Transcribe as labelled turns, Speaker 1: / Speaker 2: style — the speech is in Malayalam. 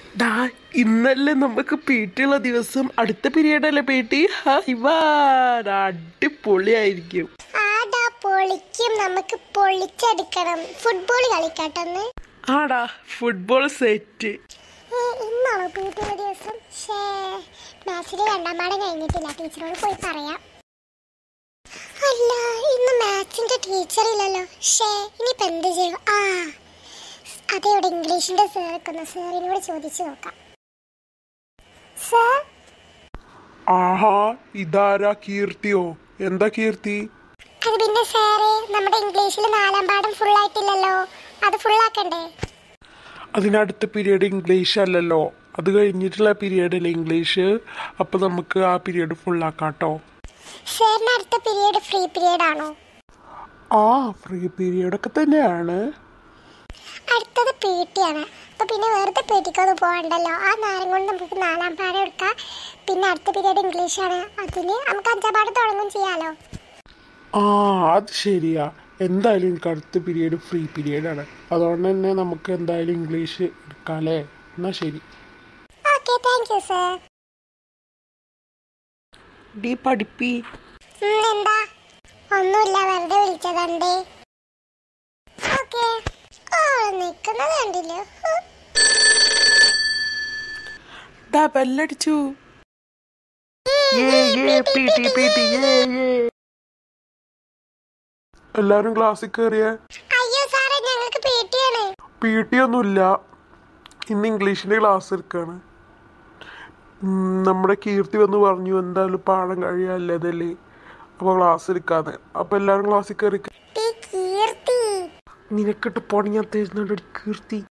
Speaker 1: ഡാ ഇന്നല്ലേ നമുക്ക് പി ടി ഉള്ള ദിവസം അടുത്ത പീരീഡ് അല്ലേ പി ടി അടിപൊളിയായിരിക്കും
Speaker 2: ആടാ പൊളിക്കും നമുക്ക് പൊളിച്ചെടുക്കണം ഫുട്ബോൾ കളിക്കാട്ടെന്ന്
Speaker 1: ആടാ ഫുട്ബോൾ സെറ്റ്
Speaker 2: ഏ, ഇന്നാണോ പി ടി ദിവസം ഷേ മാത്സിന്റെ രണ്ടാം പാഠം കഴിഞ്ഞിട്ടില്ല ടീച്ചറോട് പോയി പറയാം അല്ല ഇന്ന് മാത്സിന്റെ ടീച്ചർ ഇല്ലല്ലോ ഷേ ഇനിയിപ്പോ എന്ത് ചെയ്യും ആ അതെവിടെ ഇംഗ്ലീഷിന്റെ സാർ നിൽക്കുന്ന സാറിനോട് ചോദിച്ചു നോക്കാം സാർ
Speaker 1: ആഹാ ഇതാരാ കീർത്തിയോ എന്താ കീർത്തി
Speaker 2: അത് പിന്നെ സാറേ നമ്മുടെ ഇംഗ്ലീഷിൽ നാലാം പാഠം ഫുൾ ആയിട്ടില്ലല്ലോ അത് ഫുൾ ആക്കണ്ടേ
Speaker 1: അതിനടുത്ത പീരീഡ് ഇംഗ്ലീഷ് അല്ലല്ലോ അത് കഴിഞ്ഞിട്ടുള്ള പീരീഡ് അല്ലേ ഇംഗ്ലീഷ് അപ്പൊ നമുക്ക് ആ പീരീഡ് ഫുള്ളാക്കാട്ടോ
Speaker 2: സാറിന് അടുത്ത പീരീഡ് ഫ്രീ പീരീഡ് ആണോ
Speaker 1: ആ ഫ്രീ പീരീഡ് ഒക്കെ തന്നെയാണ്
Speaker 2: അടുത്തത് പി ടി ആണ് അപ്പൊ പിന്നെ വെറുതെ പി ടിക്കൊന്നും പോകണ്ടല്ലോ ആ നേരം കൊണ്ട് നമുക്ക് നാലാം പാഠം എടുക്കാം പിന്നെ അടുത്ത പീരീഡ് ഇംഗ്ലീഷ് ആണ് അതിന് നമുക്ക് അഞ്ചാം പാഠം തുടങ്ങും ചെയ്യാലോ
Speaker 1: ആ അത് ശരിയാ എന്തായാലും എനിക്ക് അടുത്ത പീരീഡ് ഫ്രീ പീരീഡ് ആണ് അതുകൊണ്ട് തന്നെ നമുക്ക് എന്തായാലും ഇംഗ്ലീഷ് എടുക്കാല്ലേ എന്നാ ശരി
Speaker 2: ഓക്കെ താങ്ക് യു സർ
Speaker 1: ഡി പഠിപ്പി
Speaker 2: എന്താ ഒന്നുമില്ല വെറുതെ വിളിച്ചതണ്ടേ ഓക്കെ ഓ നിക്കുന്നത് കണ്ടില്ലോ ഹ്.
Speaker 1: ഡാ ബെല്ലടിച്ചു എല്ലാരും ക്ലാസ്സിൽ കയറിയ
Speaker 2: അയ്യോ സാറേ ഞങ്ങൾക്ക് പി ടി ആണ്
Speaker 1: പി ടി ഒന്നുമില്ല ഇന്ന് ഇംഗ്ലീഷിന്റെ ക്ലാസ് എടുക്കാണ് ഉം, നമ്മുടെ കീർത്തി വന്ന് പറഞ്ഞു എന്തായാലും പാഠം കഴിയാല്ലേ അതല്ലേ അപ്പൊ ക്ലാസ് എടുക്കാന്ന് അപ്പൊ എല്ലാരും ക്ലാസ്സിൽ കയറി
Speaker 2: ഈ കീർത്തി
Speaker 1: നിനക്കിട്ട് പണി ഞാൻ തരുന്നുണ്ട് കീർത്തി